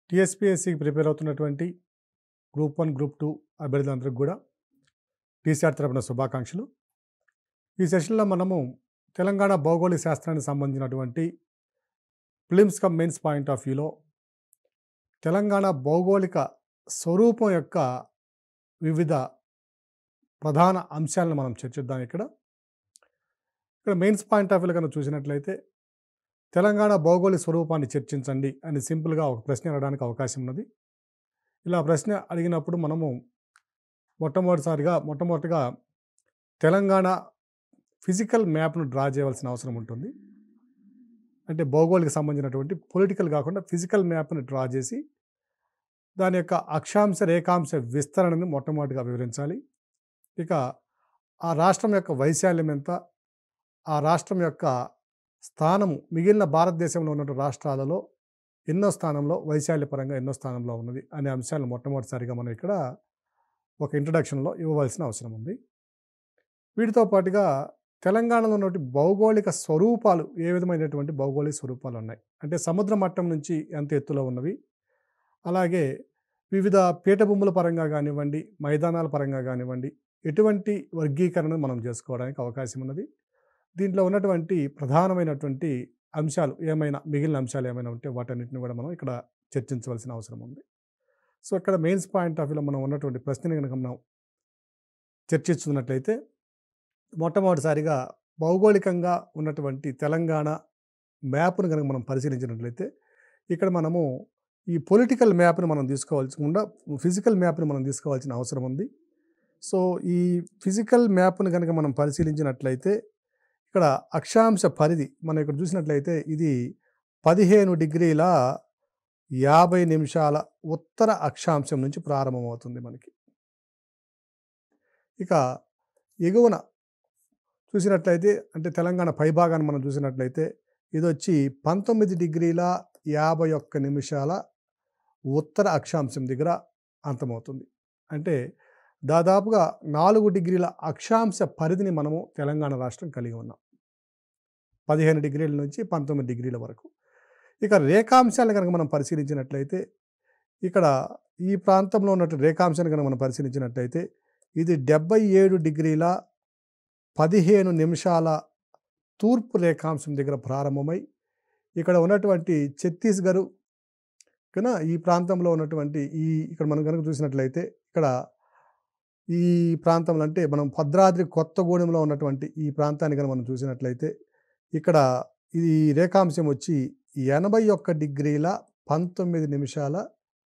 టీఎస్పీఎస్సికి prepare అవుతున్నటువంటి group one group two అభ్యర్థులందరికీ కూడా టీసీఆర్ తరపున శుభాకాంక్షలు ఈ సెషన్లో మనము తెలంగాణ భౌగోళిక శాస్త్రానికి సంబంధించినటువంటి prelims cum mains point of వ్యూలో తెలంగాణ భౌగోళిక స్వరూపం యొక్క వివిధ ప్రధాన అంశాలను మనం చర్చిద్దాం ఇక్కడ ఇక్కడ మెయిన్స్ పాయింట్ ఆఫ్ వ్యూలో కనుక చూసినట్లయితే తెలంగాణ భౌగోళిక స్వరూపాన్ని చర్చించండి అని సింపుల్గా ఒక ప్రశ్న అడగడానికి అవకాశం ఉన్నది ఇలా ప్రశ్న అడిగినప్పుడు మనము మొట్టమొదటిసారిగా మొట్టమొదటిగా తెలంగాణ ఫిజికల్ మ్యాప్ను డ్రా చేయవలసిన అవసరం ఉంటుంది అంటే భౌగోళిక సంబంధించినటువంటి పొలిటికల్ కాకుండా ఫిజికల్ మ్యాప్ని డ్రా చేసి దాని యొక్క అక్షాంశ రేఖాంశ విస్తరణని మొట్టమొదటిగా వివరించాలి ఇక ఆ రాష్ట్రం యొక్క వైశాల్యం ఎంత ఆ రాష్ట్రం యొక్క స్థానము మిగిలిన భారతదేశంలో ఉన్న రాష్ట్రాలలో ఎన్నో స్థానంలో వైశాల్యపరంగా ఎన్నో స్థానంలో ఉన్నది అనే అంశాలను మొట్టమొదటిసారిగా మనం ఇక్కడ ఒక ఇంట్రడక్షన్లో ఇవ్వవలసిన అవసరం ఉంది వీటితో పాటుగా తెలంగాణలో ఉన్నటువంటి భౌగోళిక స్వరూపాలు ఏ విధమైనటువంటి భౌగోళిక స్వరూపాలు ఉన్నాయి అంటే సముద్ర మట్టం నుంచి ఎంత ఎత్తులో ఉన్నవి అలాగే వివిధ పీఠభూముల పరంగా కానివ్వండి మైదానాల పరంగా కానివ్వండి ఎటువంటి వర్గీకరణ మనం చేసుకోవడానికి అవకాశం ఉన్నది దీంట్లో ఉన్నటువంటి ప్రధానమైనటువంటి అంశాలు ఏమైనా మిగిలిన అంశాలు ఏమైనా ఉంటే వాటన్నిటిని కూడా మనం ఇక్కడ చర్చించవలసిన అవసరం ఉంది సో ఇక్కడ మెయిన్స్ పాయింట్ ఆఫ్ వ్యూలో మనం ఉన్నటువంటి ప్రశ్నని కనుక మనం చర్చిస్తున్నట్లయితే మొట్టమొదటిసారిగా భౌగోళికంగా ఉన్నటువంటి తెలంగాణ మ్యాప్ను కనుక మనం పరిశీలించినట్లయితే ఇక్కడ మనము ఈ పొలిటికల్ మ్యాప్ని మనం తీసుకోవాల్సిన ఫిజికల్ మ్యాప్ని మనం తీసుకోవాల్సిన అవసరం ఉంది సో ఈ ఫిజికల్ మ్యాప్ని కనుక మనం పరిశీలించినట్లయితే ఇక్కడ అక్షాంశ పరిధి మనం ఇక్కడ చూసినట్లయితే ఇది పదిహేను డిగ్రీల యాభై నిమిషాల ఉత్తర అక్షాంశం నుంచి ప్రారంభమవుతుంది మనకి ఇక ఎగువన చూసినట్లయితే అంటే తెలంగాణ పైభాగాన్ని మనం చూసినట్లయితే ఇది వచ్చి పంతొమ్మిది డిగ్రీల యాభై ఒక్క నిమిషాల ఉత్తర అక్షాంశం దగ్గర అంతమవుతుంది అంటే దాదాపుగా నాలుగు డిగ్రీల అక్షాంశ పరిధిని మనము తెలంగాణ రాష్ట్రం కలిగి ఉన్నాం పదిహేను డిగ్రీల నుంచి పంతొమ్మిది డిగ్రీల వరకు ఇక రేఖాంశాలను కనుక మనం పరిశీలించినట్లయితే ఇక్కడ ఈ ప్రాంతంలో ఉన్నట్టు రేఖాంశాన్ని కనుక మనం పరిశీలించినట్లయితే ఇది డెబ్బై ఏడు డిగ్రీల పదిహేను నిమిషాల తూర్పు రేఖాంశం దగ్గర ప్రారంభమై ఇక్కడ ఉన్నటువంటి ఛత్తీస్గఢ్ కన్నా ఈ ప్రాంతంలో ఉన్నటువంటి ఈ ఇక్కడ మనం కనుక చూసినట్లయితే ఇక్కడ ఈ ప్రాంతంలో అంటే మనం భద్రాద్రి కొత్తగూడెంలో ఉన్నటువంటి ఈ ప్రాంతాన్ని కనుక మనం చూసినట్లయితే ఇక్కడ ఇది రేఖాంశం వచ్చి ఎనభై ఒక్క డిగ్రీల పంతొమ్మిది నిమిషాల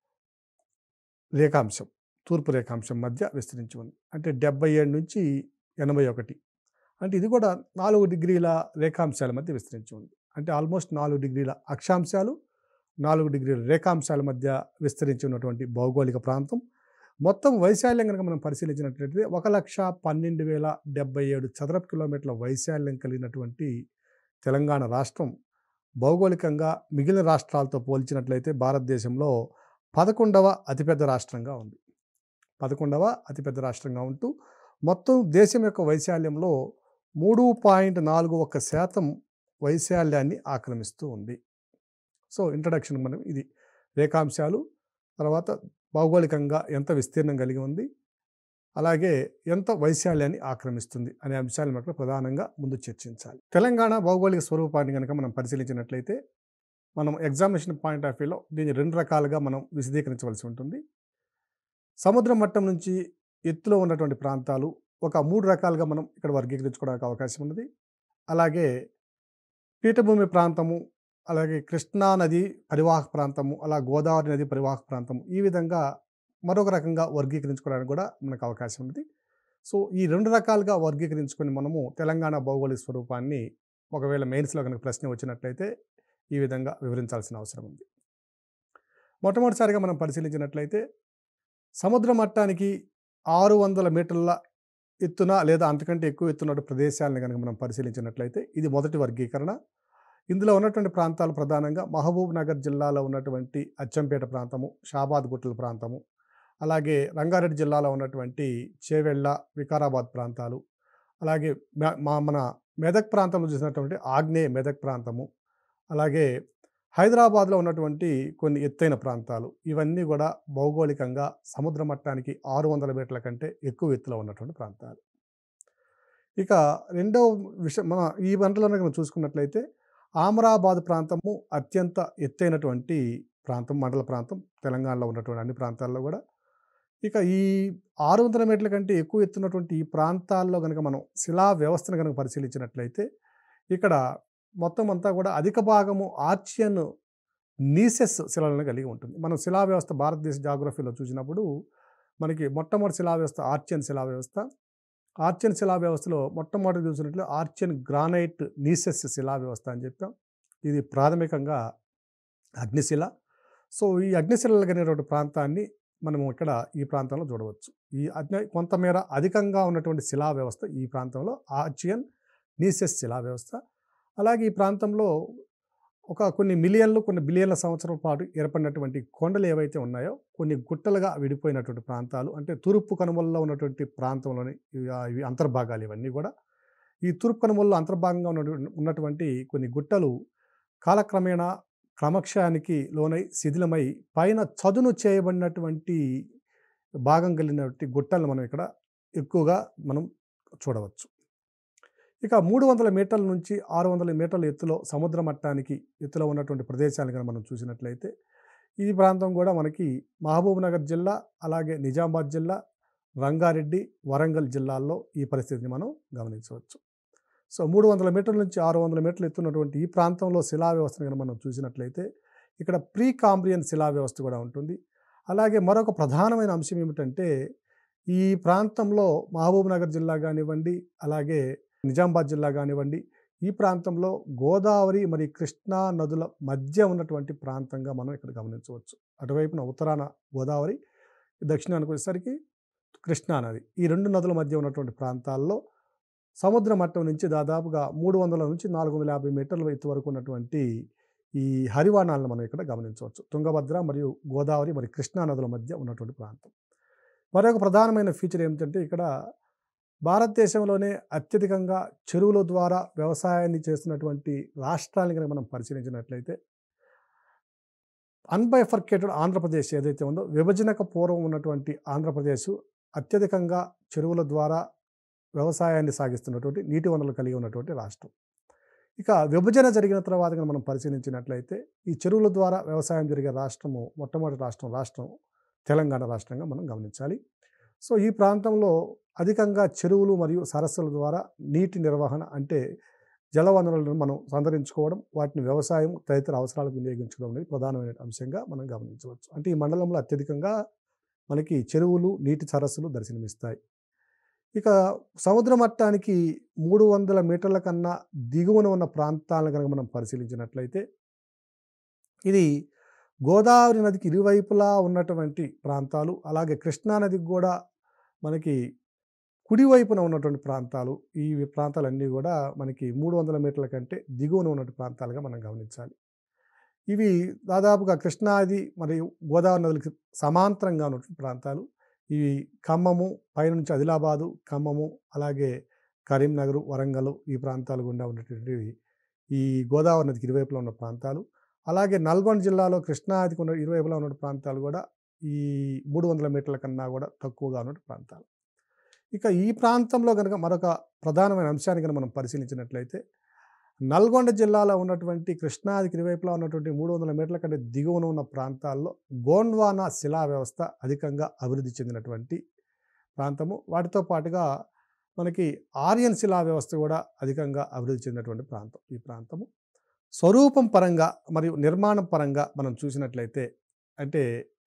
రేఖాంశం తూర్పు రేఖాంశం మధ్య విస్తరించి ఉంది అంటే డెబ్బై ఏడు నుంచి ఎనభై ఒకటి అంటే ఇది కూడా నాలుగు డిగ్రీల రేఖాంశాల మధ్య విస్తరించి ఉంది అంటే ఆల్మోస్ట్ నాలుగు డిగ్రీల అక్షాంశాలు నాలుగు డిగ్రీల రేఖాంశాల మధ్య విస్తరించి ఉన్నటువంటి భౌగోళిక ప్రాంతం మొత్తం వైశాల్యం కనుక మనం పరిశీలించినట్లయితే ఒక లక్ష పన్నెండు వేల డెబ్బై ఏడు చదరపు కిలోమీటర్ల వైశాల్యం కలిగినటువంటి తెలంగాణ రాష్ట్రం భౌగోళికంగా మిగిలిన రాష్ట్రాలతో పోల్చినట్లయితే భారతదేశంలో పదకొండవ అతిపెద్ద రాష్ట్రంగా ఉంది పదకొండవ అతిపెద్ద రాష్ట్రంగా ఉంటూ మొత్తం దేశం యొక్క వైశాల్యంలో మూడు పాయింట్ నాలుగు ఒక శాతం వైశాల్యాన్ని ఆక్రమిస్తూ ఉంది సో ఇంట్రడక్షన్ మనం ఇది రేఖాంశాలు తర్వాత భౌగోళికంగా ఎంత విస్తీర్ణం కలిగి ఉంది అలాగే ఎంత వైశాల్యాన్ని ఆక్రమిస్తుంది అనే అంశాలను మనకు ప్రధానంగా ముందు చర్చించాలి తెలంగాణ భౌగోళిక స్వరూపాన్ని కనుక మనం పరిశీలించినట్లయితే మనం ఎగ్జామినేషన్ పాయింట్ ఆఫ్ వ్యూలో దీన్ని రెండు రకాలుగా మనం విశదీకరించవలసి ఉంటుంది సముద్ర మట్టం నుంచి ఎత్తులో ఉన్నటువంటి ప్రాంతాలు ఒక మూడు రకాలుగా మనం ఇక్కడ వర్గీకరించుకోవడానికి అవకాశం ఉన్నది అలాగే పీఠభూమి ప్రాంతము అలాగే కృష్ణా నది పరివాహక ప్రాంతము అలా గోదావరి నది పరివాహక ప్రాంతము ఈ విధంగా మరొక రకంగా వర్గీకరించుకోవడానికి కూడా మనకు అవకాశం ఉంది సో ఈ రెండు రకాలుగా వర్గీకరించుకొని మనము తెలంగాణ భౌగోళిక స్వరూపాన్ని ఒకవేళ మెయిన్స్లో కనుక ప్రశ్న వచ్చినట్లయితే ఈ విధంగా వివరించాల్సిన అవసరం ఉంది మొట్టమొదటిసారిగా మనం పరిశీలించినట్లయితే సముద్ర మట్టానికి ఆరు వందల మీటర్ల ఎత్తున లేదా అంతకంటే ఎక్కువ ఎత్తున్న ప్రదేశాలను కనుక మనం పరిశీలించినట్లయితే ఇది మొదటి వర్గీకరణ ఇందులో ఉన్నటువంటి ప్రాంతాలు ప్రధానంగా మహబూబ్ నగర్ జిల్లాలో ఉన్నటువంటి అచ్చంపేట ప్రాంతము షాబాద్ గుట్టల ప్రాంతము అలాగే రంగారెడ్డి జిల్లాలో ఉన్నటువంటి చేవెళ్ళ వికారాబాద్ ప్రాంతాలు అలాగే మ- మా మన మెదక్ ప్రాంతంలో చూసినటువంటి ఆగ్నేయ మెదక్ ప్రాంతము అలాగే హైదరాబాద్లో ఉన్నటువంటి కొన్ని ఎత్తైన ప్రాంతాలు ఇవన్నీ కూడా భౌగోళికంగా సముద్ర మట్టానికి ఆరు వందల మీటర్ల కంటే ఎక్కువ ఎత్తులో ఉన్నటువంటి ప్రాంతాలు ఇక రెండవ విషయం మన ఈ మండలంలో మనం చూసుకున్నట్లయితే ఆమరాబాద్ ప్రాంతము అత్యంత ఎత్తైనటువంటి ప్రాంతం మండల ప్రాంతం తెలంగాణలో ఉన్నటువంటి అన్ని ప్రాంతాల్లో కూడా ఇక ఈ ఆరు వందల మీటర్ల కంటే ఎక్కువ ఎత్తున్నటువంటి ఈ ప్రాంతాల్లో కనుక మనం శిలా వ్యవస్థను కనుక పరిశీలించినట్లయితే ఇక్కడ మొత్తం అంతా కూడా అధిక భాగము ఆర్చియన్ నీసెస్ శిలలను కలిగి ఉంటుంది మనం శిలా వ్యవస్థ భారతదేశ జాగ్రఫీలో చూసినప్పుడు మనకి మొట్టమొదటి శిలా వ్యవస్థ ఆర్చియన్ శిలా వ్యవస్థ ఆర్చియన్ శిలా వ్యవస్థలో మొట్టమొదటి చూసినట్లు ఆర్చియన్ గ్రానైట్ నీసెస్ శిలా వ్యవస్థ అని చెప్పాం ఇది ప్రాథమికంగా అగ్నిశిల సో ఈ అగ్నిశిలలు కలిగినటువంటి ప్రాంతాన్ని మనము ఇక్కడ ఈ ప్రాంతంలో చూడవచ్చు ఈ అగ్ని కొంతమేర అధికంగా ఉన్నటువంటి శిలా వ్యవస్థ ఈ ప్రాంతంలో ఆర్చియన్ నీసెస్ శిలా వ్యవస్థ అలాగే ఈ ప్రాంతంలో ఒక కొన్ని మిలియన్లు కొన్ని బిలియన్ల సంవత్సరాల పాటు ఏర్పడినటువంటి కొండలు ఏవైతే ఉన్నాయో కొన్ని గుట్టలుగా విడిపోయినటువంటి ప్రాంతాలు అంటే తూర్పు కనుమల్లో ఉన్నటువంటి ప్రాంతంలోని ఇవి ఇవి అంతర్భాగాలు ఇవన్నీ కూడా ఈ తూర్పు కనుమల్లో అంతర్భాగంగా ఉన్నటువంటి ఉన్నటువంటి కొన్ని గుట్టలు కాలక్రమేణా క్రమక్షయానికి లోనై శిథిలమై పైన చదును చేయబడినటువంటి భాగం కలిగినటువంటి గుట్టలను మనం ఇక్కడ ఎక్కువగా మనం చూడవచ్చు ఇక మూడు వందల మీటర్ల నుంచి ఆరు వందల మీటర్ల ఎత్తులో సముద్ర మట్టానికి ఎత్తులో ఉన్నటువంటి ప్రదేశాలను కనుక మనం చూసినట్లయితే ఈ ప్రాంతం కూడా మనకి మహబూబ్ నగర్ జిల్లా అలాగే నిజామాబాద్ జిల్లా రంగారెడ్డి వరంగల్ జిల్లాల్లో ఈ పరిస్థితిని మనం గమనించవచ్చు సో మూడు వందల మీటర్ల నుంచి ఆరు వందల మీటర్లు ఎత్తున్నటువంటి ఈ ప్రాంతంలో శిలా వ్యవస్థను కనుక మనం చూసినట్లయితే ఇక్కడ ప్రీ కాంబ్రియన్ శిలా వ్యవస్థ కూడా ఉంటుంది అలాగే మరొక ప్రధానమైన అంశం ఏమిటంటే ఈ ప్రాంతంలో మహబూబ్ నగర్ జిల్లా కానివ్వండి అలాగే నిజామాబాద్ జిల్లా కానివ్వండి ఈ ప్రాంతంలో గోదావరి మరి కృష్ణా నదుల మధ్య ఉన్నటువంటి ప్రాంతంగా మనం ఇక్కడ గమనించవచ్చు అటువైపున ఉత్తరాన గోదావరి దక్షిణానికి వచ్చేసరికి కృష్ణా నది ఈ రెండు నదుల మధ్య ఉన్నటువంటి ప్రాంతాల్లో సముద్ర మట్టం నుంచి దాదాపుగా మూడు వందల నుంచి నాలుగు వందల యాభై మీటర్ల ఎత్తు వరకు ఉన్నటువంటి ఈ హరివాణాలను మనం ఇక్కడ గమనించవచ్చు తుంగభద్ర మరియు గోదావరి మరియు కృష్ణా నదుల మధ్య ఉన్నటువంటి ప్రాంతం మరొక ప్రధానమైన ఫీచర్ ఏమిటంటే ఇక్కడ భారతదేశంలోనే అత్యధికంగా చెరువుల ద్వారా వ్యవసాయాన్ని చేస్తున్నటువంటి రాష్ట్రాలను కనుక మనం పరిశీలించినట్లయితే అన్బైఫర్కేటెడ్ ఆంధ్రప్రదేశ్ ఏదైతే ఉందో విభజనకు పూర్వం ఉన్నటువంటి ఆంధ్రప్రదేశ్ అత్యధికంగా చెరువుల ద్వారా వ్యవసాయాన్ని సాగిస్తున్నటువంటి నీటి వనరులు కలిగి ఉన్నటువంటి రాష్ట్రం ఇక విభజన జరిగిన తర్వాత కనుక మనం పరిశీలించినట్లయితే ఈ చెరువుల ద్వారా వ్యవసాయం జరిగే రాష్ట్రము మొట్టమొదటి రాష్ట్రం రాష్ట్రం తెలంగాణ రాష్ట్రంగా మనం గమనించాలి సో ఈ ప్రాంతంలో అధికంగా చెరువులు మరియు సరస్సుల ద్వారా నీటి నిర్వహణ అంటే జలవనరులను మనం సంతరించుకోవడం వాటిని వ్యవసాయం తదితర అవసరాలకు వినియోగించడం అనేది ప్రధానమైన అంశంగా మనం గమనించవచ్చు అంటే ఈ మండలంలో అత్యధికంగా మనకి చెరువులు నీటి సరస్సులు దర్శనమిస్తాయి ఇక సముద్ర మట్టానికి మూడు వందల మీటర్ల కన్నా దిగువన ఉన్న ప్రాంతాలను కనుక మనం పరిశీలించినట్లయితే ఇది గోదావరి నదికి ఇరువైపులా ఉన్నటువంటి ప్రాంతాలు అలాగే కృష్ణా నదికి కూడా మనకి కుడివైపున ఉన్నటువంటి ప్రాంతాలు ఈ ప్రాంతాలన్నీ కూడా మనకి మూడు వందల మీటర్ల కంటే దిగువన ఉన్నటువంటి ప్రాంతాలుగా మనం గమనించాలి ఇవి దాదాపుగా కృష్ణాది మరియు గోదావరి నదులకు సమాంతరంగా ఉన్నటువంటి ప్రాంతాలు ఇవి ఖమ్మము పైనుంచి ఆదిలాబాదు ఖమ్మము అలాగే కరీంనగర్ వరంగల్ ఈ ప్రాంతాలు గుండా ఉన్నటువంటివి ఈ గోదావరి నదికి ఇరువైపులా ఉన్న ప్రాంతాలు అలాగే నల్గొండ జిల్లాలో కృష్ణాదికి ఉన్న ఇరువైపులా ఉన్న ప్రాంతాలు కూడా ఈ మూడు వందల మీటర్ల కన్నా కూడా తక్కువగా ఉన్న ప్రాంతాలు ఇక ఈ ప్రాంతంలో కనుక మరొక ప్రధానమైన అంశాన్ని కనుక మనం పరిశీలించినట్లయితే నల్గొండ జిల్లాలో ఉన్నటువంటి కృష్ణాదికి ఇరువైపులా ఉన్నటువంటి మూడు వందల మీటర్ల కంటే దిగువన ఉన్న ప్రాంతాల్లో గోండ్వానా శిలా వ్యవస్థ అధికంగా అభివృద్ధి చెందినటువంటి ప్రాంతము వాటితో పాటుగా మనకి ఆర్యన్ శిలా వ్యవస్థ కూడా అధికంగా అభివృద్ధి చెందినటువంటి ప్రాంతం ఈ ప్రాంతము స్వరూపం పరంగా మరియు నిర్మాణం పరంగా మనం చూసినట్లయితే అంటే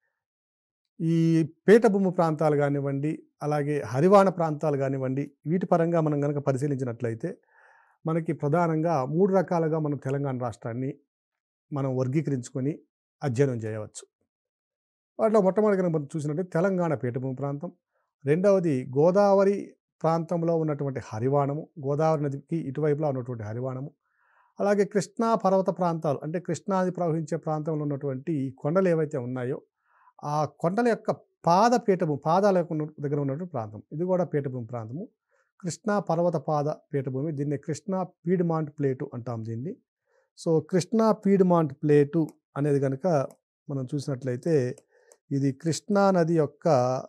ఈ పీఠభూమి ప్రాంతాలు కానివ్వండి అలాగే హరివాణ ప్రాంతాలు కానివ్వండి వీటి పరంగా మనం కనుక పరిశీలించినట్లయితే మనకి ప్రధానంగా మూడు రకాలుగా మనం తెలంగాణ రాష్ట్రాన్ని మనం వర్గీకరించుకొని అధ్యయనం చేయవచ్చు వాటిలో మొట్టమొదటి కనుక మనం చూసినట్లయితే తెలంగాణ పీఠభూమి ప్రాంతం రెండవది గోదావరి ప్రాంతంలో ఉన్నటువంటి హరివాణము గోదావరి నదికి ఇటువైపులా ఉన్నటువంటి హరివాణము అలాగే కృష్ణా పర్వత ప్రాంతాలు అంటే కృష్ణాది ప్రవహించే ప్రాంతంలో ఉన్నటువంటి ఈ కొండలు ఏవైతే ఉన్నాయో ఆ కొండల యొక్క పాద పీఠభూమి పాదాల యొక్క ఉన్న- దగ్గర ఉన్నటువంటి ప్రాంతం ఇది కూడా పీఠభూమి ప్రాంతము కృష్ణా పర్వత పాద పీఠభూమి దీన్ని కృష్ణా పీడ్మాంట్ ప్లేటు అంటాం దీన్ని సో కృష్ణా పీడ్మాంట్ ప్లేటు అనేది కనుక మనం చూసినట్లయితే ఇది కృష్ణా నది యొక్క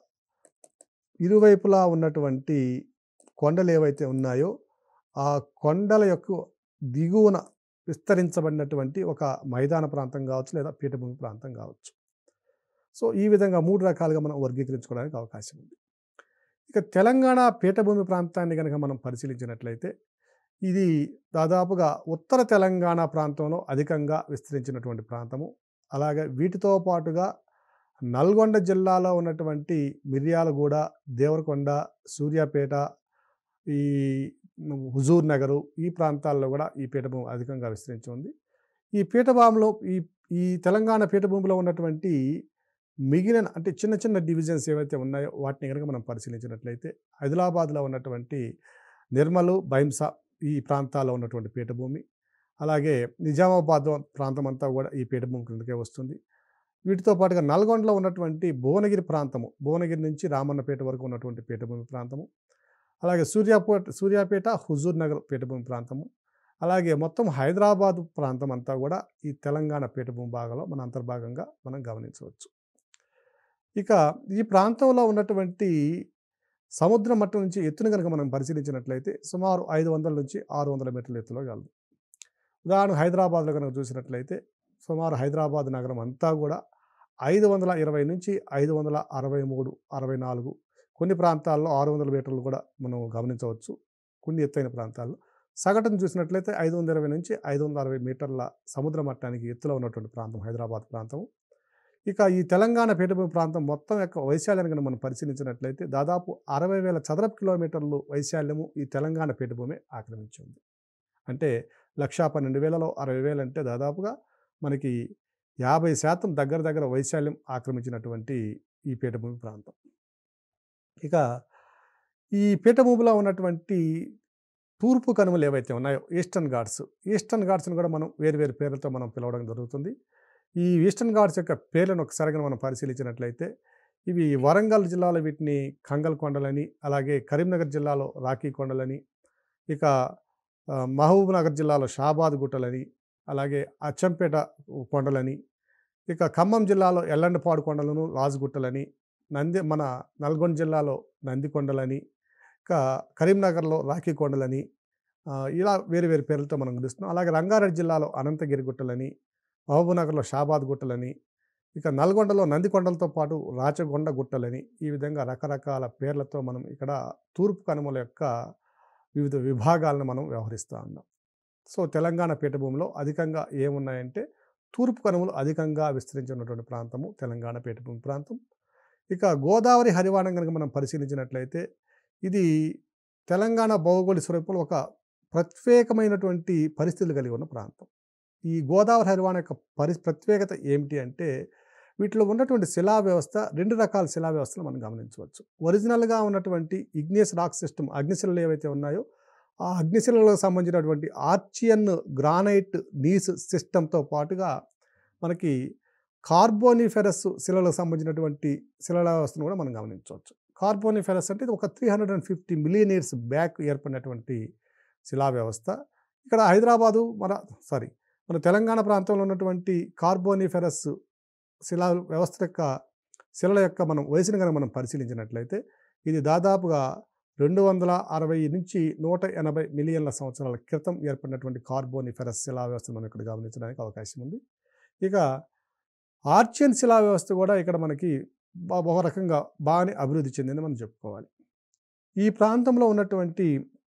ఇరువైపులా ఉన్నటువంటి కొండలు ఏవైతే ఉన్నాయో ఆ కొండల యొక్క దిగువన విస్తరించబడినటువంటి ఒక మైదాన ప్రాంతం కావచ్చు లేదా పీఠభూమి ప్రాంతం కావచ్చు సో ఈ విధంగా మూడు రకాలుగా మనం వర్గీకరించుకోవడానికి అవకాశం ఉంది ఇక తెలంగాణ పీఠభూమి ప్రాంతాన్ని కనుక మనం పరిశీలించినట్లయితే ఇది దాదాపుగా ఉత్తర తెలంగాణ ప్రాంతంలో అధికంగా విస్తరించినటువంటి ప్రాంతము అలాగే వీటితో పాటుగా నల్గొండ జిల్లాలో ఉన్నటువంటి మిర్యాలగూడ దేవరకొండ సూర్యాపేట ఈ హుజూర్ నగరు ఈ ప్రాంతాల్లో కూడా ఈ పీఠభూమి అధికంగా విస్తరించి ఉంది ఈ పీఠభూమిలో ఈ ఈ తెలంగాణ పీఠభూమిలో ఉన్నటువంటి మిగిలిన అంటే చిన్న చిన్న డివిజన్స్ ఏవైతే ఉన్నాయో వాటిని కనుక మనం పరిశీలించినట్లయితే ఆదిలాబాద్లో ఉన్నటువంటి నిర్మలు బైంసా ఈ ప్రాంతాల్లో ఉన్నటువంటి పీఠభూమి అలాగే నిజామాబాద్ ప్రాంతం అంతా కూడా ఈ పీఠభూమి కిందకే వస్తుంది వీటితో పాటుగా నల్గొండలో ఉన్నటువంటి భువనగిరి ప్రాంతము భువనగిరి నుంచి రామన్నపేట వరకు ఉన్నటువంటి పీఠభూమి ప్రాంతము అలాగే సూర్యాపేట సూర్యాపేట హుజూర్ నగర్ పీఠభూమి ప్రాంతము అలాగే మొత్తం హైదరాబాద్ ప్రాంతం అంతా కూడా ఈ తెలంగాణ పీఠభూమి భాగంలో మన అంతర్భాగంగా మనం గమనించవచ్చు ఇక ఈ ప్రాంతంలో ఉన్నటువంటి సముద్ర మట్టం నుంచి ఎత్తును కనుక మనం పరిశీలించినట్లయితే సుమారు ఐదు వందల నుంచి ఆరు వందల మీటర్ల ఎత్తులో కలదు ఉదాహరణ హైదరాబాద్లో కనుక చూసినట్లయితే సుమారు హైదరాబాద్ నగరం అంతా కూడా ఐదు వందల ఇరవై నుంచి ఐదు వందల అరవై మూడు అరవై నాలుగు కొన్ని ప్రాంతాల్లో ఆరు వందల మీటర్లు కూడా మనం గమనించవచ్చు కొన్ని ఎత్తైన ప్రాంతాల్లో సగటును చూసినట్లయితే ఐదు వందల ఇరవై నుంచి ఐదు వందల అరవై మీటర్ల సముద్ర మట్టానికి ఎత్తులో ఉన్నటువంటి ప్రాంతం హైదరాబాద్ ప్రాంతం ఇక ఈ తెలంగాణ పీఠభూమి ప్రాంతం మొత్తం యొక్క వైశాల్యాన్ని కనుక మనం పరిశీలించినట్లయితే దాదాపు అరవై వేల చదరపు కిలోమీటర్లు వైశాల్యము ఈ తెలంగాణ పీఠభూమి ఆక్రమించింది అంటే లక్షా పన్నెండు వేలలో అరవై వేలు అంటే దాదాపుగా మనకి యాభై శాతం దగ్గర దగ్గర వైశాల్యం ఆక్రమించినటువంటి ఈ పీఠభూమి ప్రాంతం ఇక ఈ పీఠభూమిలో ఉన్నటువంటి తూర్పు కనుమలు ఏవైతే ఉన్నాయో ఈస్టర్న్ ఘాట్స్ ఈస్టర్న్ ఘాట్స్ని కూడా మనం వేరు వేరు పేర్లతో మనం పిలవడం జరుగుతుంది ఈ ఈస్టర్న్ ఘాట్స్ యొక్క పేర్లను ఒకసారిగా మనం పరిశీలించినట్లయితే ఇవి వరంగల్ జిల్లాలో వీటిని కంగల్ కొండలని అలాగే కరీంనగర్ జిల్లాలో రాఖీ కొండలని ఇక ఆ, మహబూబ్ నగర్ జిల్లాలో షాబాద్ గుట్టలని అలాగే అచ్చంపేట కొండలని ఇక ఖమ్మం జిల్లాలో ఎల్లండపాడు కొండలను రాజుగుట్టలని నంది మన నల్గొండ జిల్లాలో నంది కొండలని ఇక కరీంనగర్లో రాఖీ కొండలని ఆ, ఇలా వేరు వేరు పేర్లతో మనం పిలుస్తున్నాం అలాగే రంగారెడ్డి జిల్లాలో అనంతగిరి గుట్టలని మహబూబ్నగర్లో షాబాద్ గుట్టలని ఇక నల్గొండలో నంది కొండలతో పాటు రాచగొండ గుట్టలని ఈ విధంగా రకరకాల పేర్లతో మనం ఇక్కడ తూర్పు కనుమల యొక్క వివిధ విభాగాలను మనం వ్యవహరిస్తూ ఉన్నాం సో తెలంగాణ పీఠభూమిలో అధికంగా ఏమున్నాయంటే తూర్పు కనుమలు అధికంగా విస్తరించినటువంటి ప్రాంతము తెలంగాణ పీఠభూమి ప్రాంతం ఇక గోదావరి హరివాణం కనుక మనం పరిశీలించినట్లయితే ఇది తెలంగాణ భౌగోళిక స్వరూపంలో ఒక ప్రత్యేకమైనటువంటి పరిస్థితులు కలిగి ఉన్న ప్రాంతం ఈ గోదావరి హరివాణ యొక్క పరి ప్రత్యేకత ఏమిటి అంటే వీటిలో ఉన్నటువంటి శిలా వ్యవస్థ రెండు రకాల శిలా వ్యవస్థలు మనం గమనించవచ్చు ఒరిజినల్గా ఉన్నటువంటి ఇగ్నియస్ రాక్ సిస్టమ్ అగ్నిశిలలు ఏవైతే ఉన్నాయో ఆ అగ్నిశిలలకు సంబంధించినటువంటి ఆర్చియన్ గ్రానైట్ నీస్ సిస్టంతో పాటుగా మనకి కార్బోనిఫెరస్ శిలలకు సంబంధించినటువంటి శిలల వ్యవస్థను కూడా మనం గమనించవచ్చు కార్బోనిఫెరస్ అంటే ఇది ఒక three hundred and fifty million years back ఏర్పడినటువంటి శిలా వ్యవస్థ ఇక్కడ హైదరాబాదు మన సారీ మన తెలంగాణ ప్రాంతంలో ఉన్నటువంటి కార్బోనిఫెరస్ శిలా వ్యవస్థ యొక్క శిలల యొక్క మనం వయసును కనుక మనం పరిశీలించినట్లయితే ఇది దాదాపుగా రెండు వందల అరవై నుంచి నూట ఎనభై మిలియన్ల సంవత్సరాల క్రితం ఏర్పడినటువంటి కార్బోనిఫెరస్ శిలా వ్యవస్థను మనం ఇక్కడ గమనించడానికి అవకాశం ఉంది ఇక ఆర్చియన్ శిలా వ్యవస్థ కూడా ఇక్కడ మనకి బా- ఒక రకంగా బాగానే అభివృద్ధి చెందిందని మనం చెప్పుకోవాలి ఈ ప్రాంతంలో ఉన్నటువంటి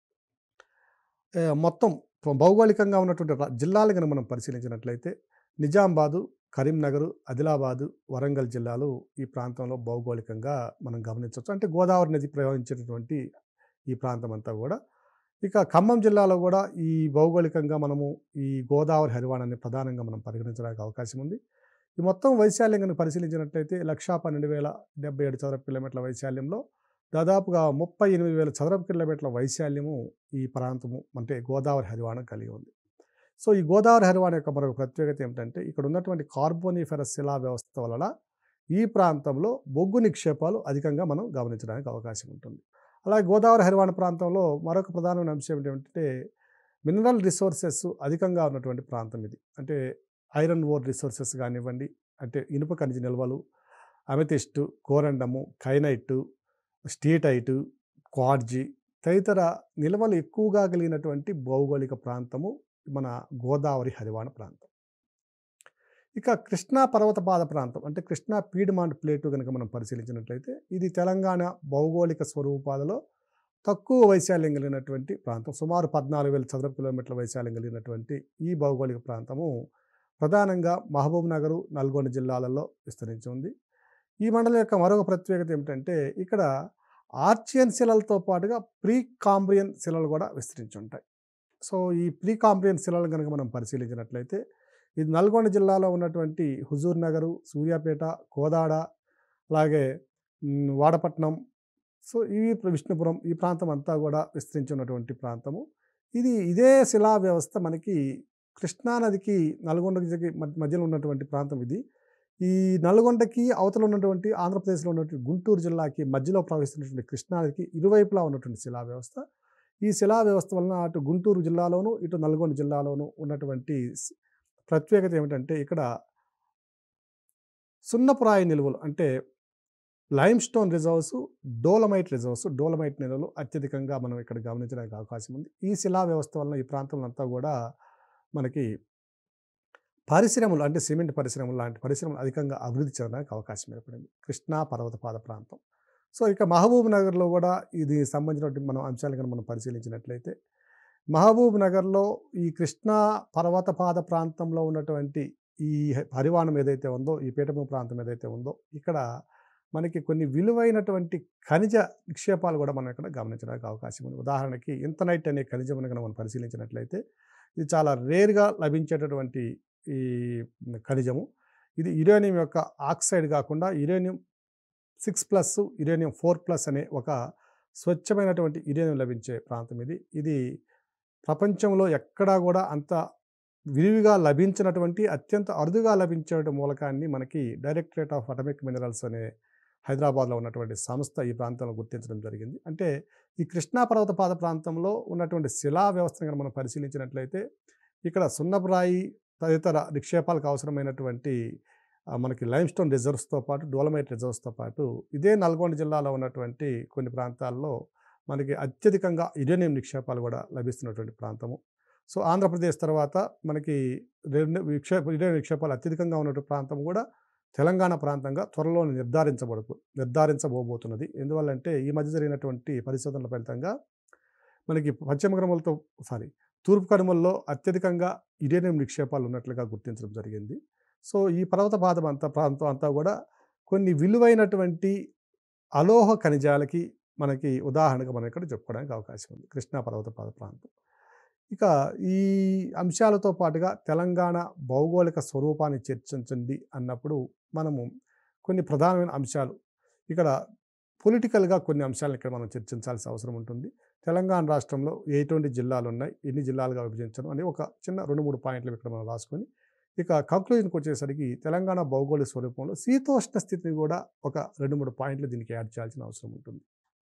ఆ, మొత్తం భౌగోళికంగా ఉన్నటువంటి రా- జిల్లాలు కనుక మనం పరిశీలించినట్లయితే నిజామాబాదు కరీంనగర్ ఆదిలాబాదు వరంగల్ జిల్లాలు ఈ ప్రాంతంలో భౌగోళికంగా మనం గమనించవచ్చు అంటే గోదావరి నది ప్రవహించేటటువంటి ఈ ప్రాంతం అంతా కూడా ఇక ఖమ్మం జిల్లాలో కూడా ఈ భౌగోళికంగా మనము ఈ గోదావరి హరివాణాన్ని ప్రధానంగా మనం పరిగణించడానికి అవకాశం ఉంది ఈ మొత్తం వైశాల్యం కనుక పరిశీలించినట్లయితే లక్షా పన్నెండు వేల డెబ్బై ఏడు చదరపు కిలోమీటర్ల వైశాల్యంలో దాదాపుగా ముప్పై ఎనిమిది వేల చదరపు కిలోమీటర్ల వైశాల్యము ఈ ప్రాంతము అంటే గోదావరి హరివాణం కలిగి ఉంది సో ఈ గోదావరి హరివాణ యొక్క మరొక ప్రత్యేకత ఏమిటంటే ఇక్కడ ఉన్నటువంటి కార్బోనిఫెరస్ శిలా వ్యవస్థ వలన ఈ ప్రాంతంలో బొగ్గు నిక్షేపాలు అధికంగా మనం గమనించడానికి అవకాశం ఉంటుంది అలాగే గోదావరి హరివాణ ప్రాంతంలో మరొక ప్రధానమైన అంశం ఏమిటంటే మినరల్ రిసోర్సెస్ అధికంగా ఉన్నటువంటి ప్రాంతం ఇది అంటే ఐరన్ ఓర్ రిసోర్సెస్ కానివ్వండి అంటే ఇనుప ఖనిజ నిల్వలు అమెతిస్టు కోరండము కైనైటు స్టీటైటు క్వార్జి తదితర నిల్వలు ఎక్కువగా కలిగినటువంటి భౌగోళిక ప్రాంతము మన గోదావరి హరివాణ ప్రాంతం ఇక కృష్ణా పర్వతపాద ప్రాంతం అంటే కృష్ణా పీడ్మాంట్ ప్లేటు కనుక మనం పరిశీలించినట్లయితే ఇది తెలంగాణ భౌగోళిక స్వరూపాలలో తక్కువ వైశాల్యం కలిగినటువంటి ప్రాంతం సుమారు పద్నాలుగు వేల చదరపు కిలోమీటర్ల వైశాల్యం కలిగినటువంటి ఈ భౌగోళిక ప్రాంతము ప్రధానంగా మహబూబ్ నగరు నల్గొండ జిల్లాలలో విస్తరించి ఉంది ఈ మండలం యొక్క మరొక ప్రత్యేకత ఏమిటంటే ఇక్కడ ఆర్చియన్ శిలలతో పాటుగా ప్రీ కాంబ్రియన్ శిలలు కూడా విస్తరించి ఉంటాయి సో ఈ ప్రీ కాంబ్రియన్ శిలలు కనుక మనం పరిశీలించినట్లయితే ఇది నల్గొండ జిల్లాలో ఉన్నటువంటి హుజూర్ నగరు సూర్యాపేట కోదాడ అలాగే మ్, వాడపట్నం సో ఇవి విష్ణుపురం ఈ ప్రాంతం అంతా కూడా విస్తరించి ఉన్నటువంటి ప్రాంతము ఇది ఇదే శిలా వ్యవస్థ మనకి కృష్ణానదికి నల్గొండకి మధ్య- మధ్యలో ఉన్నటువంటి ప్రాంతం ఇది ఈ నల్గొండకి అవతల ఉన్నటువంటి ఆంధ్రప్రదేశ్లో ఉన్నటువంటి గుంటూరు జిల్లాకి మధ్యలో ప్రవహిస్తున్నటువంటి కృష్ణానదికి ఇరువైపులా ఉన్నటువంటి శిలా వ్యవస్థ ఈ శిలా వ్యవస్థ వలన అటు గుంటూరు జిల్లాలోను ఇటు నల్గొండ జిల్లాలోను ఉన్నటువంటి స్- ప్రత్యేకత ఏమిటంటే ఇక్కడ సున్నపురాయి నిల్వలు అంటే limestone reserves dolomite reserves dolomite నిల్వలు అత్యధికంగా మనం ఇక్కడ గమనించడానికి అవకాశం ఉంది ఈ శిలా వ్యవస్థ వలన ఈ ప్రాంతంలో అంతా కూడా మనకి పరిశ్రమలు అంటే సిమెంట్ పరిశ్రమలు లాంటి పరిశ్రమలు అధికంగా అభివృద్ధి చెందడానికి అవకాశం ఏర్పడింది కృష్ణా పర్వతపాద ప్రాంతం సో ఇక మహబూబ్ నగర్లో కూడా ఇది సంబంధించినటువంటి మనం అంశాలు కనుక మనం పరిశీలించినట్లయితే మహబూబ్ నగర్లో ఈ కృష్ణా పర్వతపాద ప్రాంతంలో ఉన్నటువంటి ఈ హరివాణం ఏదైతే ఉందో ఈ పీఠభూమి ప్రాంతం ఏదైతే ఉందో ఇక్కడ మనకి కొన్ని విలువైనటువంటి ఖనిజ నిక్షేపాలు కూడా మనం ఇక్కడ గమనించడానికి అవకాశం ఉంది ఉదాహరణకి ఇంతనైట్ అనే ఖనిజం కనుక మనం పరిశీలించినట్లయితే ఇది చాలా రేర్గా లభించేటటువంటి ఈ ఖనిజము ఇది యురేనియం యొక్క ఆక్సైడ్ కాకుండా uranium six plus uranium four plus అనే ఒక స్వచ్ఛమైనటువంటి యురేనియం లభించే ప్రాంతం ఇది ఇది ప్రపంచంలో ఎక్కడా కూడా అంత విరివిగా లభించినటువంటి అత్యంత అరుదుగా లభించే మూలకాన్ని మనకి డైరెక్టరేట్ ఆఫ్ అటమిక్ మినరల్స్ అనే హైదరాబాద్లో ఉన్నటువంటి సంస్థ ఈ ప్రాంతంలో గుర్తించడం జరిగింది అంటే ఈ కృష్ణా పర్వతపాద ప్రాంతంలో ఉన్నటువంటి శిలా వ్యవస్థను కనుక మనం పరిశీలించినట్లయితే ఇక్కడ సున్నపురాయి తదితర నిక్షేపాలకు అవసరమైనటువంటి ఆ, మనకి లైమ్ స్టోన్ రిజర్వ్స్తో పాటు డోలమైట్ రిజర్వ్స్తో పాటు ఇదే నల్గొండ జిల్లాలో ఉన్నటువంటి కొన్ని ప్రాంతాల్లో మనకి అత్యధికంగా యురేనియం నిక్షేపాలు కూడా లభిస్తున్నటువంటి ప్రాంతము సో ఆంధ్రప్రదేశ్ తర్వాత మనకి రెండు నిక్షేప యురేనియం నిక్షేపాలు అత్యధికంగా ఉన్నటువంటి ప్రాంతం కూడా తెలంగాణ ప్రాంతంగా త్వరలో నిర్ధారించబడుతు నిర్ధారించబోబోతున్నది ఎందువల్లంటే ఈ మధ్య జరిగినటువంటి పరిశోధనల ఫలితంగా మనకి పశ్చిమ కనుమలతో సారీ తూర్పు కనుమల్లో అత్యధికంగా యురేనియం నిక్షేపాలు ఉన్నట్లుగా గుర్తించడం జరిగింది సో ఈ పర్వత పాదం అంతా ప్రాంతం అంతా కూడా కొన్ని విలువైనటువంటి అలోహ ఖనిజాలకి మనకి ఉదాహరణగా మనం ఇక్కడ చెప్పుకోవడానికి అవకాశం ఉంది కృష్ణా పర్వతపాద ప్రాంతం ఇక ఈ అంశాలతో పాటుగా తెలంగాణ భౌగోళిక స్వరూపాన్ని చర్చించండి అన్నప్పుడు మనము కొన్ని ప్రధానమైన అంశాలు ఇక్కడ పొలిటికల్గా కొన్ని అంశాలను ఇక్కడ మనం చర్చించాల్సిన అవసరం ఉంటుంది తెలంగాణ రాష్ట్రంలో ఎటువంటి జిల్లాలు ఉన్నాయి ఎన్ని జిల్లాలుగా విభజించడం అని ఒక చిన్న రెండు మూడు పాయింట్లు ఇక్కడ మనం రాసుకొని ఇక కంక్లూజన్కి వచ్చేసరికి తెలంగాణ భౌగోళిక స్వరూపంలో శీతోష్ణ స్థితిని కూడా ఒక రెండు మూడు పాయింట్లు దీనికి యాడ్ చేయాల్సిన అవసరం ఉంటుంది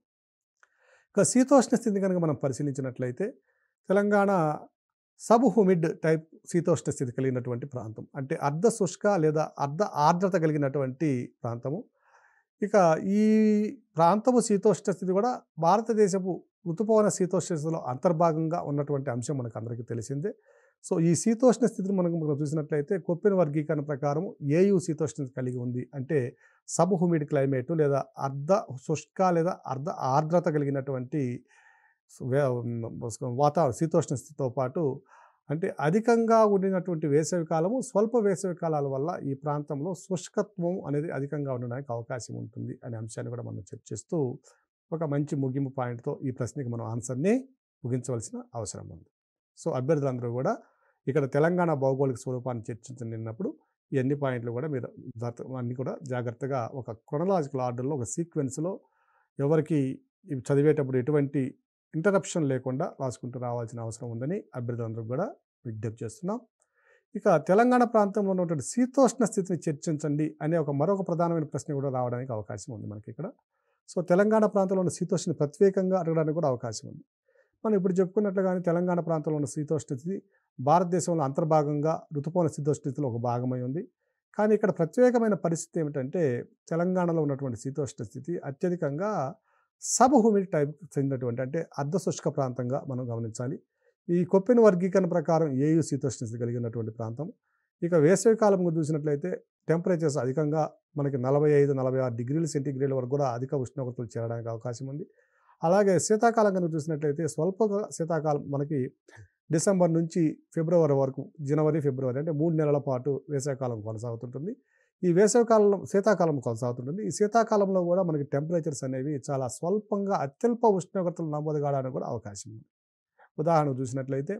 ఇక శీతోష్ణ స్థితిని కనుక మనం పరిశీలించినట్లయితే తెలంగాణ సబ్ హ్యూమిడ్ టైప్ శీతోష్ణ స్థితి కలిగినటువంటి ప్రాంతం అంటే అర్ధ శుష్క లేదా అర్ధ ఆర్ద్రత కలిగినటువంటి ప్రాంతము ఇక ఈ ప్రాంతము శీతోష్ణ స్థితి కూడా భారతదేశపు ఋతుపవన శీతోష్ణ స్థితిలో అంతర్భాగంగా ఉన్నటువంటి అంశం మనకు అందరికీ తెలిసిందే సో ఈ శీతోష్ణ స్థితిని మనకు మనం చూసినట్లయితే కొప్పిన వర్గీకరణ ప్రకారం ఏయు శీతోష్ణ స్థితి కలిగి ఉంది అంటే సబ్ హ్యూమిడ్ క్లైమేట్ లేదా అర్ధ శుష్క లేదా అర్ధ ఆర్ద్రత కలిగినటువంటి వే- వాతావరణ శీతోష్ణ స్థితితో పాటు అంటే అధికంగా ఉండినటువంటి వేసవి కాలము స్వల్ప వేసవి కాలాల వల్ల ఈ ప్రాంతంలో శుష్కత్వం అనేది అధికంగా ఉండడానికి అవకాశం ఉంటుంది అనే అంశాన్ని కూడా మనం చర్చిస్తూ ఒక మంచి ముగింపు పాయింట్తో ఈ ప్రశ్నకి మనం ఆన్సర్ని ముగించవలసిన అవసరం ఉంది సో అభ్యర్థులందరూ కూడా ఇక్కడ తెలంగాణ భౌగోళిక స్వరూపాన్ని చర్చించనిన్నప్పుడు ఈ అన్ని పాయింట్లు కూడా మీరు జాగ్రత్త- అన్ని కూడా జాగ్రత్తగా ఒక క్రొనలాజికల్ ఆర్డర్లో ఒక సీక్వెన్స్లో ఎవరికి ఇవి చదివేటప్పుడు ఎటువంటి ఇంటరప్షన్ లేకుండా రాసుకుంటూ రావాల్సిన అవసరం ఉందని అభ్యర్థులందరూ కూడా విజ్ఞప్తి చేస్తున్నాం ఇక తెలంగాణ ప్రాంతంలో ఉన్నటువంటి శీతోష్ణ స్థితిని చర్చించండి అనే ఒక మరొక ప్రధానమైన ప్రశ్న కూడా రావడానికి అవకాశం ఉంది మనకి ఇక్కడ సో తెలంగాణ ప్రాంతంలో ఉన్న శీతోష్ణ ప్రత్యేకంగా అడగడానికి కూడా అవకాశం ఉంది మనం ఇప్పుడు చెప్పుకున్నట్లుగానే తెలంగాణ ప్రాంతంలో ఉన్న శీతోష్ణ స్థితి భారతదేశంలో అంతర్భాగంగా ఋతుపవన శీతోష్ణ స్థితిలో ఒక భాగమై ఉంది కానీ ఇక్కడ ప్రత్యేకమైన పరిస్థితి ఏమిటంటే తెలంగాణలో ఉన్నటువంటి శీతోష్ణ స్థితి అత్యధికంగా సబ్ హ్యూమిడ్ టైప్కి చెందినటువంటి అంటే అర్ధ శుష్క ప్రాంతంగా మనం గమనించాలి ఈ కొప్పెన వర్గీకరణ ప్రకారం ఏయు శీతోష్ణ స్థితి కలిగి ఉన్నటువంటి ప్రాంతం ఇక వేసవి కాలం చూసినట్లయితే టెంపరేచర్స్ అధికంగా మనకి నలభై ఐదు నలభై ఆరు డిగ్రీల సెంటీగ్రేడ్ వరకు కూడా అధిక ఉష్ణోగ్రతలు చేరడానికి అవకాశం ఉంది అలాగే శీతాకాలం కనుక చూసినట్లయితే స్వల్ప శీతాకాలం మనకి డిసెంబర్ నుంచి ఫిబ్రవరి వరకు జనవరి ఫిబ్రవరి అంటే మూడు నెలల పాటు వేసవికాలం కొనసాగుతుంటుంది ఈ వేసవికాలంలో శీతాకాలం కొనసాగుతుంటుంది ఈ శీతాకాలంలో కూడా మనకి టెంపరేచర్స్ అనేవి చాలా స్వల్పంగా అత్యల్ప ఉష్ణోగ్రతలు నమోదు కావడానికి కూడా అవకాశం ఉంది ఉదాహరణకు చూసినట్లయితే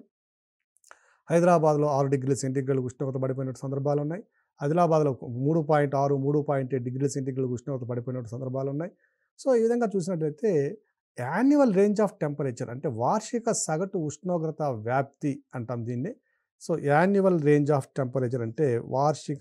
హైదరాబాద్లో ఆరు డిగ్రీల సెంటీగ్రేడ్ ఉష్ణోగ్రత పడిపోయిన సందర్భాలు ఉన్నాయి ఆదిలాబాద్లో మూడు పాయింట్ ఆరు మూడు పాయింట్ ఎయిట్ డిగ్రీల సెంటీగ్రేడ్ ఉష్ణోగ్రత పడిపోయిన సందర్భాలు ఉన్నాయి సో ఈ విధంగా చూసినట్లయితే యాన్యువల్ రేంజ్ ఆఫ్ టెంపరేచర్ అంటే వార్షిక సగటు ఉష్ణోగ్రత వ్యాప్తి అంటాం దీన్ని so annual range of temperature అంటే వార్షిక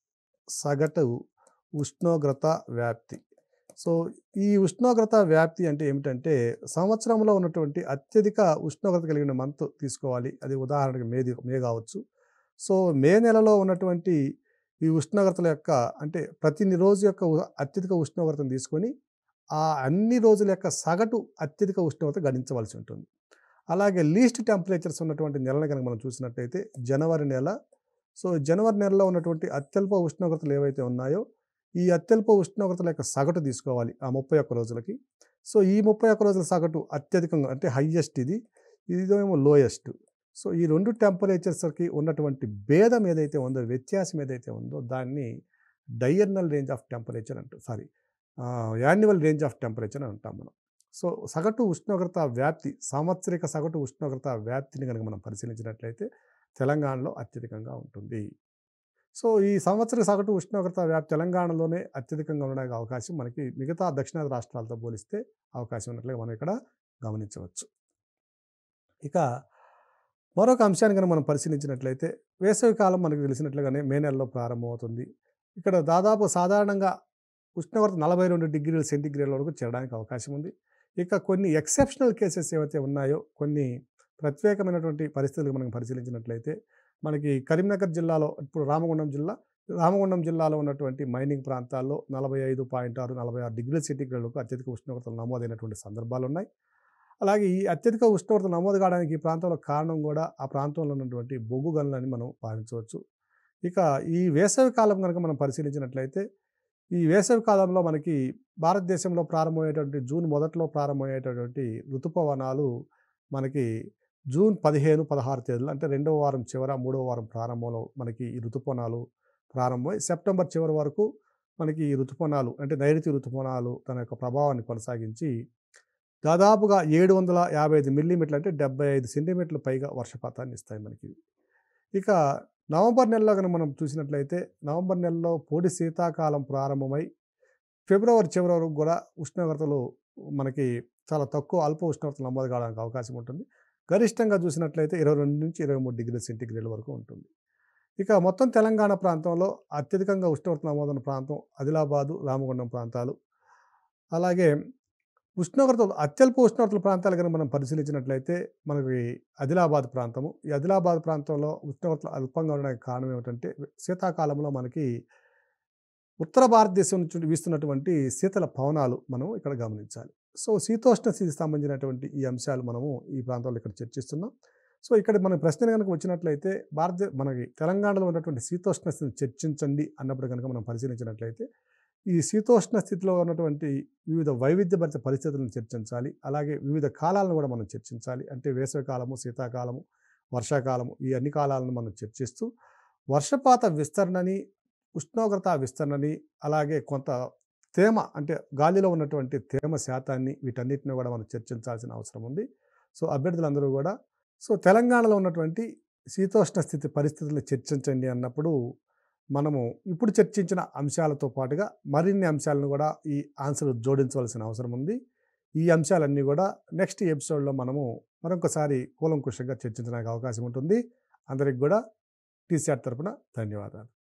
సగటు ఉష్ణోగ్రత వ్యాప్తి సో ఈ ఉష్ణోగ్రత వ్యాప్తి అంటే ఏమిటంటే సంవత్సరంలో ఉన్నటువంటి అత్యధిక ఉష్ణోగ్రత కలిగిన మంత్ తీసుకోవాలి అది ఉదాహరణకి మేది మే కావచ్చు సో మే నెలలో ఉన్నటువంటి ఈ ఉష్ణోగ్రతల యొక్క అంటే ప్రతి రోజు యొక్క ఉ- అత్యధిక ఉష్ణోగ్రతను తీసుకొని ఆ అన్ని రోజుల యొక్క సగటు అత్యధిక ఉష్ణోగ్రత గణించవలసి ఉంటుంది అలాగే లీస్ట్ టెంపరేచర్స్ ఉన్నటువంటి నెలను కనుక మనం చూసినట్టయితే జనవరి నెల సో జనవరి నెలలో ఉన్నటువంటి అత్యల్ప ఉష్ణోగ్రతలు ఏవైతే ఉన్నాయో ఈ అత్యల్ప ఉష్ణోగ్రతల యొక్క సగటు తీసుకోవాలి ఆ ముప్పై ఒక్క రోజులకి సో ఈ ముప్పై ఒక్క రోజుల సగటు అత్యధికంగా అంటే హయ్యెస్ట్ ఇది ఇదేమో లోయెస్ట్ సో ఈ రెండు టెంపరేచర్స్కి ఉన్నటువంటి భేదం ఏదైతే ఉందో వ్యత్యాసం ఏదైతే ఉందో దాన్ని డయర్నల్ రేంజ్ ఆఫ్ టెంపరేచర్ అంటారు sorry annual range of temperature అని అంటాం మనం సో సగటు ఉష్ణోగ్రత వ్యాప్తి సాంవత్సరిక సగటు ఉష్ణోగ్రత వ్యాప్తిని కనుక మనం పరిశీలించినట్లయితే తెలంగాణలో అత్యధికంగా ఉంటుంది సో ఈ సంవత్సర సగటు ఉష్ణోగ్రత వ్యాప్తి తెలంగాణలోనే అత్యధికంగా ఉండడానికి అవకాశం మనకి మిగతా దక్షిణాది రాష్ట్రాలతో పోలిస్తే అవకాశం ఉన్నట్లుగా మనం ఇక్కడ గమనించవచ్చు ఇక మరొక అంశాన్ని కనుక మనం పరిశీలించినట్లయితే వేసవి కాలం మనకు తెలిసినట్లుగానే మే నెలలో ప్రారంభమవుతుంది ఇక్కడ దాదాపు సాధారణంగా ఉష్ణోగ్రత నలభై రెండు డిగ్రీల సెంటీగ్రేడ్ వరకు చేరడానికి అవకాశం ఉంది ఇక కొన్ని ఎక్సెప్షనల్ కేసెస్ ఏవైతే ఉన్నాయో కొన్ని ప్రత్యేకమైనటువంటి పరిస్థితులు మనం పరిశీలించినట్లయితే మనకి కరీంనగర్ జిల్లాలో ఇప్పుడు రామగుండం జిల్లా రామగుండం జిల్లాలో ఉన్నటువంటి మైనింగ్ ప్రాంతాల్లో నలభై ఐదు పాయింట్ ఆరు నలభై ఆరు డిగ్రీల సెంటీగ్రేడ్ వరకు అత్యధిక ఉష్ణోగ్రతలు నమోదైనటువంటి సందర్భాలు ఉన్నాయి అలాగే ఈ అత్యధిక ఉష్ణోగ్రత నమోదు కావడానికి ఈ ప్రాంతంలో కారణం కూడా ఆ ప్రాంతంలో ఉన్నటువంటి బొగ్గు గనులని మనం భావించవచ్చు ఇక ఈ వేసవి కాలం కనుక మనం పరిశీలించినట్లయితే ఈ వేసవి కాలంలో మనకి భారతదేశంలో ప్రారంభమయ్యేటువంటి జూన్ మొదట్లో ప్రారంభమయ్యేటటువంటి ఋతుపవనాలు మనకి జూన్ పదిహేను పదహారు తేదీలు అంటే రెండవ వారం చివర మూడవ వారం ప్రారంభంలో మనకి ఈ ఋతుపవనాలు ప్రారంభమై సెప్టెంబర్ చివరి వరకు మనకి ఈ ఋతుపవనాలు అంటే నైరుతి ఋతుపవనాలు తన యొక్క ప్రభావాన్ని కొనసాగించి దాదాపుగా ఏడు వందల యాభై ఐదు మిల్లీమీటర్లు అంటే డెబ్బై ఐదు సెంటీమీటర్ల పైగా వర్షపాతాన్ని ఇస్తాయి మనకి ఇక నవంబర్ నెలలో కనుక మనం చూసినట్లయితే నవంబర్ నెలలో పొడి శీతాకాలం ప్రారంభమై ఫిబ్రవరి చివరి వరకు కూడా ఉష్ణోగ్రతలు మనకి చాలా తక్కువ అల్ప ఉష్ణోగ్రతలు నమోదు కావడానికి అవకాశం ఉంటుంది గరిష్టంగా చూసినట్లయితే ఇరవై రెండు నుంచి ఇరవై మూడు డిగ్రీల సెంటీగ్రేడ్ వరకు ఉంటుంది ఇక మొత్తం తెలంగాణ ప్రాంతంలో అత్యధికంగా ఉష్ణోగ్రత నమోదైన ప్రాంతం ఆదిలాబాదు రామగుండం ప్రాంతాలు అలాగే ఉష్ణోగ్రతలు అత్యల్ప ఉష్ణోగ్రతల ప్రాంతాలు కనుక మనం పరిశీలించినట్లయితే మనకి ఆదిలాబాద్ ప్రాంతము ఈ ఆదిలాబాద్ ప్రాంతంలో ఉష్ణోగ్రతలు అల్పంగా ఉండడానికి కారణం ఏమిటంటే శీతాకాలంలో మనకి ఉత్తర భారతదేశం నుంచి వీస్తున్నటువంటి శీతల పవనాలు మనం ఇక్కడ గమనించాలి సో శీతోష్ణ స్థితికి సంబంధించినటువంటి ఈ అంశాలు మనము ఈ ప్రాంతంలో ఇక్కడ చర్చిస్తున్నాం సో ఇక్కడ మన ప్రశ్న కనుక వచ్చినట్లయితే భారత మనకి తెలంగాణలో ఉన్నటువంటి శీతోష్ణ స్థితిని చర్చించండి అన్నప్పుడు కనుక మనం పరిశీలించినట్లయితే ఈ శీతోష్ణ స్థితిలో ఉన్నటువంటి వివిధ వైవిధ్యభరిత పరిస్థితులను చర్చించాలి అలాగే వివిధ కాలాలను కూడా మనం చర్చించాలి అంటే వేసవికాలము శీతాకాలము వర్షాకాలము ఈ అన్ని కాలాలను మనం చర్చిస్తూ వర్షపాత విస్తరణని ఉష్ణోగ్రత విస్తరణని అలాగే కొంత తేమ అంటే గాలిలో ఉన్నటువంటి తేమ శాతాన్ని వీటన్నిటిని కూడా మనం చర్చించాల్సిన అవసరం ఉంది సో అభ్యర్థులందరూ కూడా సో తెలంగాణలో ఉన్నటువంటి శీతోష్ణ స్థితి పరిస్థితులను చర్చించండి అన్నప్పుడు మనము ఇప్పుడు చర్చించిన అంశాలతో పాటుగా మరిన్ని అంశాలను కూడా ఈ ఆన్సర్ జోడించవలసిన అవసరం ఉంది ఈ అంశాలన్నీ కూడా నెక్స్ట్ ఎపిసోడ్లో మనము మరొకసారి కూలంకుషంగా చర్చించడానికి అవకాశం ఉంటుంది అందరికి కూడా టీసీఆర్ తరపున ధన్యవాదాలు